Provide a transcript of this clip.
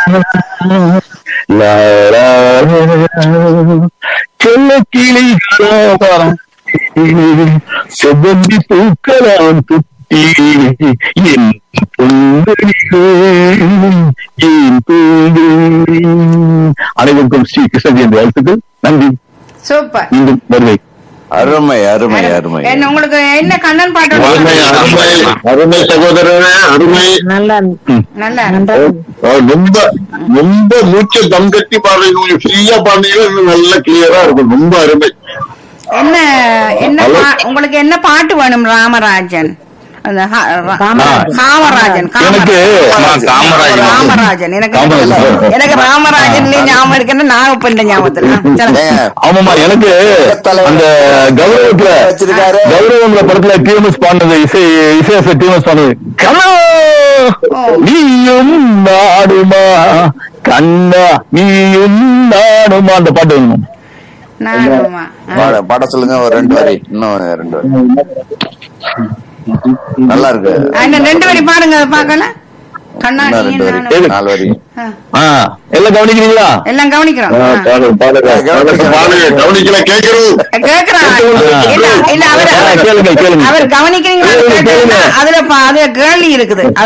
லா, லா, செல்ல கிளிகளாம் செவ்வந்தி பூக்கலாம் துட்டி என் பொங்கலிலே என் பூங்கே அனைவருக்கும் ஸ்ரீ கிருஷ்ண ஜெயந்தி வாழ்த்துக்கள் நன்றி சூப்பர் மீண்டும் வருகை அருமை அருமை அருமை என்ன உங்களுக்கு என்ன கண்ணன் பாட்டு அருமை அருமை அருமை சகோதரனே அருமை நல்லா இருந்துச்சு. நல்லா நல்லா இருக்கு. இருந்துச்சு. அஹ் ரொம்ப ரொம்ப மூச்சை தம் கட்டி பாடுறீங்க கொஞ்சம் ஃப்ரீயா பாடுறீங்கன்னா இன்னும் நல்லா கிளியரா இருக்கும் ரொம்ப அருமை என்ன என்ன ஹலோ. பா- உங்களுக்கு என்ன பாட்டு வேணும் ராமராஜன் அந்த ஹ- ர- காமராஜன். காமராஜன் எனக்கு காமராஜன். காமராஜன். ராமராஜன் எனக்கு காமராஜன். எனக்கு ராமராஜன்லயே ஞாபகம் இருக்குன்னு நான் இப்ப இந்த ஞாபகத்துல சொல்லுங்க. ஏங்க, ஆமாமா எனக்கு அந்த கௌரவத்துல வச்சிருக்காரு. கௌரவங்கிற படத்துல டிஎம்எஸ் பாடினது இசை இசையச டிஎம்எஸ் பாடினது கண்ணா நீயும் நாடுமா கண்ணா நீயும் நாடுமா அந்த பாட்டு வேணும் நானுமா ஆ. பாட பாட சொல்லுங்க ஒரு ரெண்டு வரி இன்னும் ரெண்டு வரி நல்லா இருக்கு ஆ, இன்னும் ரெண்டு வரி பாடுங்க அதை பார்க்கல கண்ணாடி இன்னும் ரெண்டு வரி நானும். நாலு வரி ஆ, ஆ, எல்லாம் கவனிக்கிறீங்களா எல்லாம் கவனிக்கிறோம் ஆ, ஆ. பாடுங்க, பாடுங்க. கவனிக்கிறோம். பாடுங்க, கவனிக்கல கேட்கிறோம் கேக்குறான் இல்ல இல்ல அவர் கேளுங்க கேளுங்க அவர் கவனிக்கிறீங்களா கேளுங்க, கேளுங்க. அதுல பா- அதுல கேள்வி இருக்குது